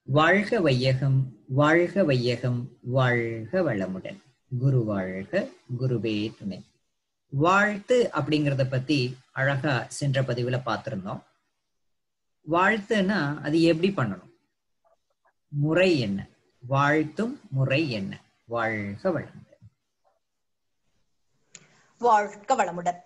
வாழ்க வையகம் வாழ்க வையகம் வாழ்க வளமுடன் குரு வாழ்க குருவே துணை வாழ்த்து அப்படிங்கிறத பத்தி அழகா சென்ற பதிவுல பார்த்திருந்தோம் வாழ்த்துன்னா அது எப்படி பண்ணணும் முறை என்ன வாழ்த்தும் முறை என்ன வாழ்க வளமுடன் வாழ்க வளமுடன்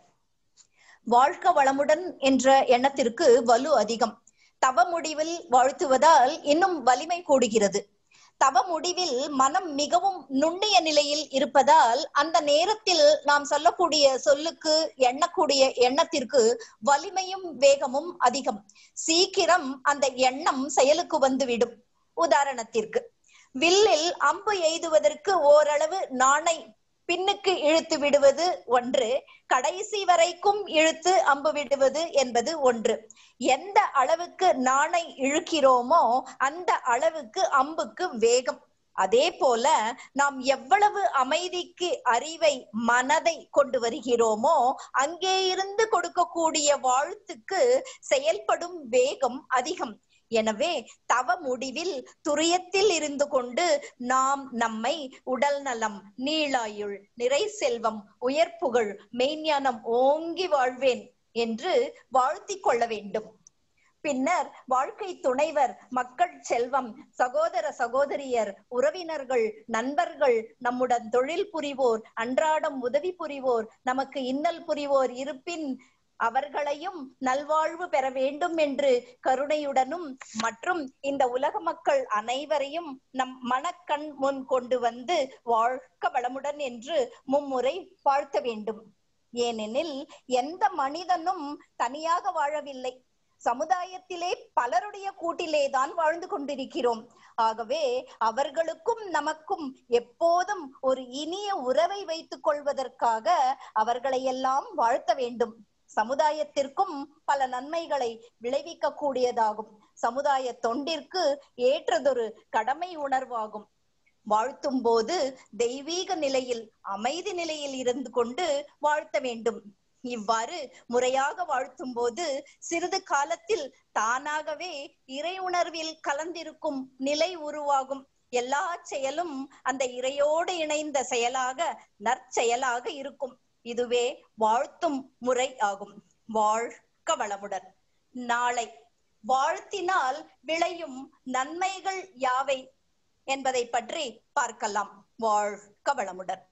வாழ்க வளமுடன் என்ற எண்ணத்திற்கு வலு அதிகம் தவ முடிவில் வாழ்த்துவதால் இன்னும் வலிமை கூடுகிறது தவ முடிவில் மனம் மிகவும் நுண்ணிய நிலையில் இருப்பதால் அந்த நேரத்தில் நாம் சொல்லக்கூடிய சொல்லுக்கு எண்ணக்கூடிய எண்ணத்திற்கு வலிமையும் வேகமும் அதிகம் சீக்கிரம் அந்த எண்ணம் செயலுக்கு வந்துவிடும் உதாரணத்திற்கு வில்லில் அம்பு எய்துவதற்கு ஓரளவு நாணை பின்னுக்கு இழுத்து விடுவது ஒன்று கடைசி வரைக்கும் இழுத்து அம்பு விடுவது என்பது ஒன்று எந்த அளவுக்கு நாணை இழுக்கிறோமோ அந்த அளவுக்கு அம்புக்கு வேகம் அதே போல நாம் எவ்வளவு அமைதிக்கு அறிவை மனதை கொண்டு வருகிறோமோ அங்கே இருந்து கொடுக்கக்கூடிய வாழ்த்துக்கு செயல்படும் வேகம் அதிகம் எனவே தவ முடிவில் துரியத்தில் இருந்து கொண்டு நாம் நம்மை உடல் நலம் நீளாயுள் நிறை செல்வம் உயர்ப்புகள் மெய்ஞானம் ஓங்கி வாழ்வேன் என்று வாழ்த்திக் கொள்ள வேண்டும் பின்னர் வாழ்க்கை துணைவர் மக்கள் செல்வம் சகோதர சகோதரியர் உறவினர்கள் நண்பர்கள் நம்முடன் தொழில் புரிவோர் அன்றாடம் உதவி புரிவோர் நமக்கு இன்னல் புரிவோர் இருப்பின் அவர்களையும் நல்வாழ்வு பெற வேண்டும் என்று கருணையுடனும் மற்றும் இந்த உலக மக்கள் அனைவரையும் நம் மனக்கண் முன் கொண்டு வந்து வாழ்க்க வளமுடன் என்று மும்முறை வாழ்த்த வேண்டும் ஏனெனில் எந்த மனிதனும் தனியாக வாழவில்லை சமுதாயத்திலே பலருடைய கூட்டிலேதான் வாழ்ந்து கொண்டிருக்கிறோம் ஆகவே அவர்களுக்கும் நமக்கும் எப்போதும் ஒரு இனிய உறவை வைத்துக் கொள்வதற்காக அவர்களை எல்லாம் வாழ்த்த வேண்டும் சமுதாயத்திற்கும் பல நன்மைகளை விளைவிக்க கூடியதாகும் சமுதாய தொண்டிற்கு ஏற்றதொரு கடமை உணர்வாகும் வாழ்த்தும் போது தெய்வீக நிலையில் அமைதி நிலையில் இருந்து கொண்டு வாழ்த்த வேண்டும் இவ்வாறு முறையாக வாழ்த்தும் போது சிறிது காலத்தில் தானாகவே இறை உணர்வில் கலந்திருக்கும் நிலை உருவாகும் எல்லா செயலும் அந்த இறையோடு இணைந்த செயலாக நற்செயலாக இருக்கும் இதுவே வாழ்த்தும் முறை ஆகும் வாழ்க்க வளமுடன் நாளை வாழ்த்தினால் விளையும் நன்மைகள் யாவை என்பதை பற்றி பார்க்கலாம் வாழ்க்க வளமுடன்